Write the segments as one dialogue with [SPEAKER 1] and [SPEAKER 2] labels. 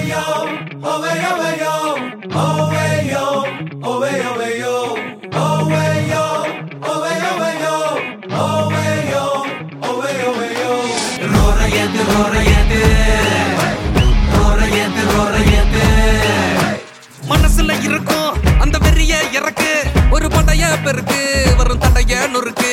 [SPEAKER 1] மனசுல இருக்கும் அந்த வெறிய இறக்கு ஒரு படைய பெருக்கு வரும் தடைய நொறுக்கு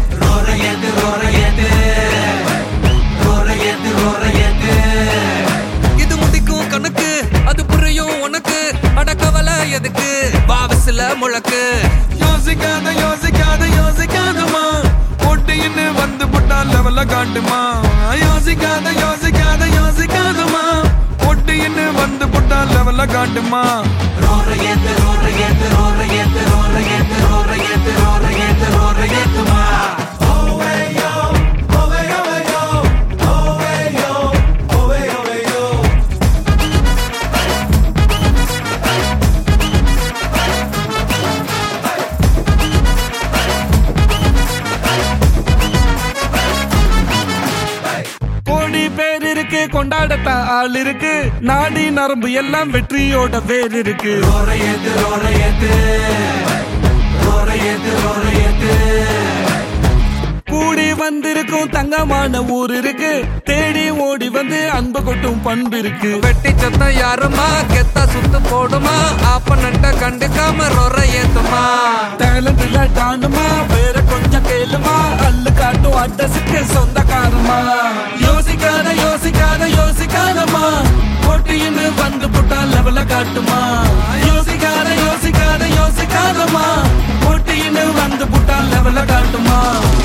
[SPEAKER 1] இது முடிக்கும் கணக்கு அது புரியும் உனக்கு அடக்கவலை எதுக்கு வாவசில முழக்கு
[SPEAKER 2] யோசிக்காத யோசிக்காத யோசிக்காதமா போட்டின்னு வந்து புட்டா லெவல்ல காட்டுமா யோசிக்காத யோசிக்காத யோசிக்காதமா போட்டின்னு வந்து புட்டா லெவல்ல காட்டுமா கோடி பேர் இருக்கு கொண்டாடத்தான் ஆள் இருக்கு நாடி நரம்பு எல்லாம் வெற்றியோட வேர் இருக்கு கூடி வந்திருக்கும் தங்கமான ஊர் இருக்கு தேடி ஓடி வந்து அன்பு கொட்டும் பண்பு இருக்கு
[SPEAKER 1] வெட்டி சத்தம் யாருமா கெத்தா சுத்து போடுமா ஆப்ப நட்ட கண்டுக்காம ரொற ஏத்துமா
[SPEAKER 2] டேலண்ட் இல்ல டானுமா வேற கொஞ்சம் கேளுமா அல்லு காட்டும் அட்ரஸுக்கு சொந்தக்காரமா யோசிக்காத யோசிக்காத யோசிக்காதமா போட்டின்னு வந்து புட்டா லெவல காட்டுமா யோசிக்காத யோசிக்காத யோசிக்காதமா போட்டின்னு வந்து புட்டா லெவல காட்டுமா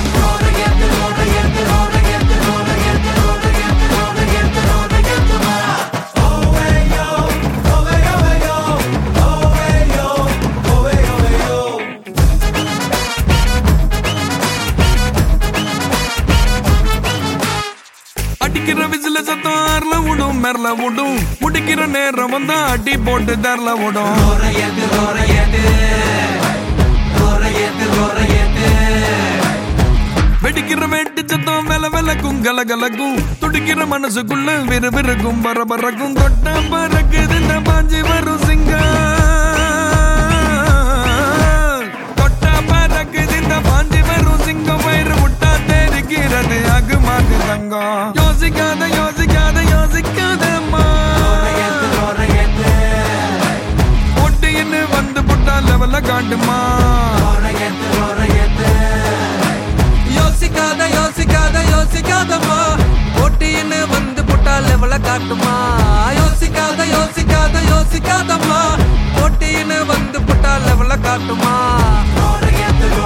[SPEAKER 2] அடிக்கிற விசில சத்தம் ஆறுல விடும் மெரல விடும் முடிக்கிற நேரம் வந்தா அடி போட்டு தரல விடும் வெடிக்கிற வெட்டி சத்தம் வெல வெலக்கும் கலகலக்கும் துடிக்கிற மனசுக்குள்ள விறு விறுக்கும் பர பறக்கும் தொட்ட பறக்குது இந்த பாஞ்சி வரும் சிங்கம் தொட்ட பறக்குது இந்த பாஞ்சி வரும் சிங்கம் வயிறு முட்டா தெரிக்கிறது அகுமாது தங்கம் யோசிக்காத யோசிக்காத யோசிக்காதம்மா ஒட்டின்னு வந்து புட்டா லெவல்ல காட்டுமா
[SPEAKER 1] யோசிக்காத யோசிக்காத யோசிக்காதமா போட்டின்னு வந்து புட்டா லெவல காட்டுமா யோசிக்காத யோசிக்காத யோசிக்காதம்மா போட்டின்னு வந்து புட்டா லெவல காட்டுமா